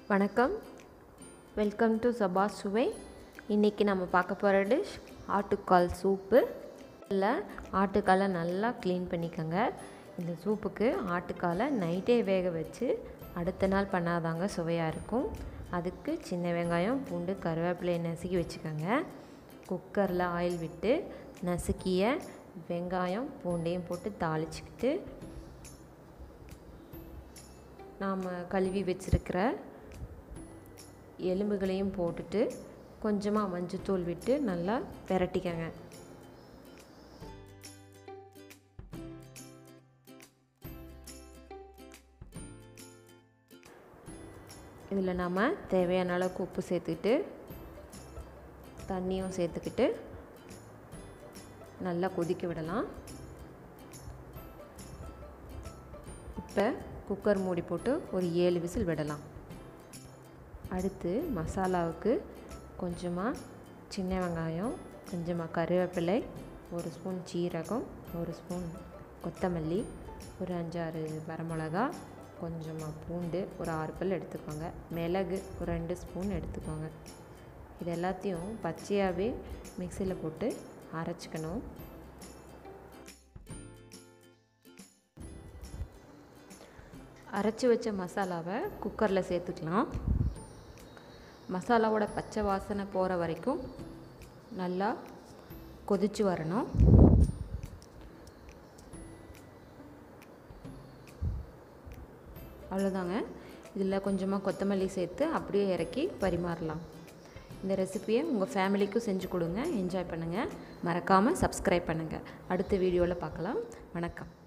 வணக்கம் welcome to சபா சுவை இன்றைக்கி நம்ம பார்க்க போகிற டிஷ் ஆட்டுக்கால் சூப்பு இல்லை ஆட்டுக்காலை நல்லா க்ளீன் பண்ணிக்கோங்க இந்த சூப்புக்கு ஆட்டுக்காலை நைட்டே வேக வச்சு அடுத்த நாள் பண்ணாதாங்க சுவையாக இருக்கும் அதுக்கு சின்ன வெங்காயம் பூண்டு கருவேப்பிலையை நசுக்கி வச்சுக்கோங்க குக்கரில் ஆயில் விட்டு நசுக்கிய வெங்காயம் பூண்டையும் போட்டு தாளிச்சிக்கிட்டு நாம் கழுவி வச்சுருக்கிற எலும்புகளையும் போட்டுட்டு கொஞ்சமாக மஞ்சத்தூள் விட்டு நல்லா விரட்டிக்கங்க இதில் நாம் தேவையான அளவுக்கு உப்பு சேர்த்துக்கிட்டு தண்ணியும் சேர்த்துக்கிட்டு நல்லா கொதிக்க விடலாம் இப்போ குக்கர் மூடி போட்டு ஒரு ஏழு விசில் விடலாம் அடுத்து மசாலாவுக்கு கொஞ்சமாக சின்ன வெங்காயம் கொஞ்சமாக கருவேப்பிலை ஒரு ஸ்பூன் சீரகம் ஒரு ஸ்பூன் கொத்தமல்லி ஒரு அஞ்சாறு வரமிளகா கொஞ்சமாக பூண்டு ஒரு ஆறு பல் எடுத்துக்கோங்க மிளகு ஒரு ரெண்டு ஸ்பூன் எடுத்துக்கோங்க இது எல்லாத்தையும் பச்சையாகவே மிக்சியில் போட்டு அரைச்சிக்கணும் அரைச்சி வச்ச மசாலாவை குக்கரில் சேர்த்துக்கலாம் மசாலாவோட பச்சை வாசனை போகிற வரைக்கும் நல்லா கொதித்து வரணும் அவ்வளோதாங்க இதில் கொஞ்சமாக கொத்தமல்லி சேர்த்து அப்படியே இறக்கி பரிமாறலாம் இந்த ரெசிப்பியை உங்கள் ஃபேமிலிக்கும் செஞ்சு கொடுங்க என்ஜாய் பண்ணுங்கள் மறக்காமல் சப்ஸ்கிரைப் பண்ணுங்கள் அடுத்த வீடியோவில் பார்க்கலாம் வணக்கம்